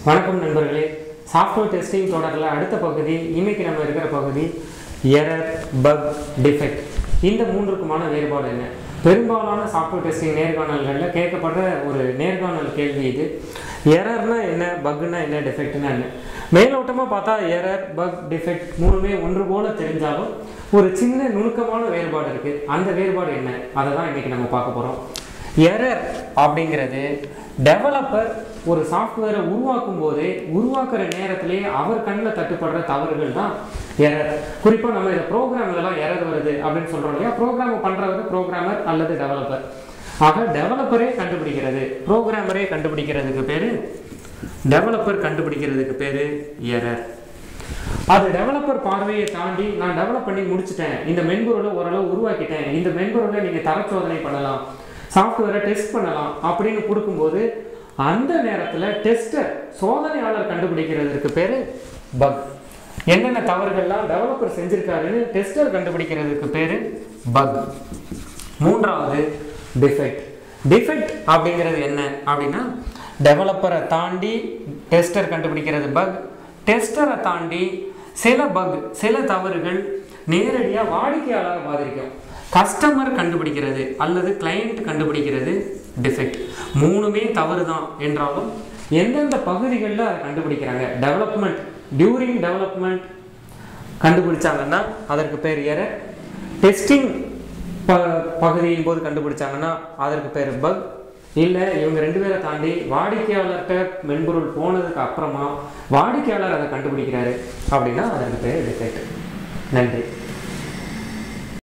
வணக்கம் நண்பர்களே software testing தொடரில் அடுத்த பகுதி இன்னைக்கு நம்ம இருக்கிற பகுதி எரர் பக் டிஃபெக்ட் இந்த மூன்றுக்குமான வேறுபாடு என்ன பெரும்பாலான சாஃப்ட்வேர் டெஸ்டிங் நேர்காணல்களில் கேட்கப்படுற ஒரு நேர்காணல் கேள்வி இது எரர்னா என்ன பக்னா என்ன டிஃபெக்ட்னா என்ன மேலோட்டமாக பார்த்தா எரர் பக் டிஃபெக்ட் மூணுமே ஒன்று போல தெரிஞ்சாலும் ஒரு சின்ன நுணுக்கமான வேறுபாடு இருக்குது அந்த வேறுபாடு என்ன அதை தான் இன்றைக்கி நம்ம பார்க்க போகிறோம் எரர் அப்படிங்கிறது டெவலப்பர் ஒரு சாஃப்ட்வேரை உருவாக்கும் போதே உருவாக்குற நேரத்திலேயே அவர் கண்ணில் தட்டுப்படுற தவறுகள் தான் எரர் குறிப்பாக நம்ம இந்த ப்ரோக்ராம்லலாம் எரர் வருது அப்படின்னு சொல்கிறோம் இல்லையா ப்ரோக்ராம் பண்ணுறவர் ப்ரோக்ராமர் அல்லது டெவலப்பர் ஆக டெவலப்பரே கண்டுபிடிக்கிறது ப்ரோக்ராமரே கண்டுபிடிக்கிறதுக்கு பேர் டெவலப்பர் கண்டுபிடிக்கிறதுக்கு பேர் எரர் அது டெவலப்பர் பார்வையை தாண்டி நான் டெவலப் பண்ணி முடிச்சிட்டேன் இந்த மென்பொருளை ஓரளவு உருவாக்கிட்டேன் இந்த மென்பொருளை நீங்கள் தர சோதனை பண்ணலாம் சாஃப்ட்வேரை டெஸ்ட் பண்ணலாம் அப்படின்னு கொடுக்கும்போது அந்த நேரத்தில் டெஸ்டர் சோதனையாளர் கண்டுபிடிக்கிறதுக்கு பேர் பக் என்னென்ன தவறுகள்லாம் டெவலப்பர் செஞ்சிருக்காருன்னு டெஸ்டர் கண்டுபிடிக்கிறதுக்கு பேர் பக் மூன்றாவது டிஃபெக்ட் டிஃபெக்ட் அப்படிங்கிறது என்ன அப்படின்னா டெவலப்பரை தாண்டி டெஸ்டர் கண்டுபிடிக்கிறது பக் டெஸ்டரை தாண்டி சில பக் சில தவறுகள் நேரடியாக வாடிக்கையாளரை பாதிக்கும் கஸ்டமர் கண்டுபிடிக்கிறது அல்லது கிளையண்ட் கண்டுபிடிக்கிறது டிஃபெக்ட் மூணுமே தவறு தான் என்றாலும் எந்தெந்த பகுதிகளில் அதை கண்டுபிடிக்கிறாங்க டெவலப்மெண்ட் டியூரிங் டெவலப்மெண்ட் கண்டுபிடிச்சாங்கன்னா அதற்கு பேர் எரர் டெஸ்டிங் ப பகுதியின் போது கண்டுபிடிச்சாங்கன்னா அதற்கு பேர் பக் இல்லை இவங்க ரெண்டு பேரை தாண்டி வாடிக்கையாளர்கிட்ட மென்பொருள் போனதுக்கு அப்புறமா வாடிக்கையாளர் அதை கண்டுபிடிக்கிறாரு அப்படின்னா அதற்கு பேர் டிஃபெக்ட் நன்றி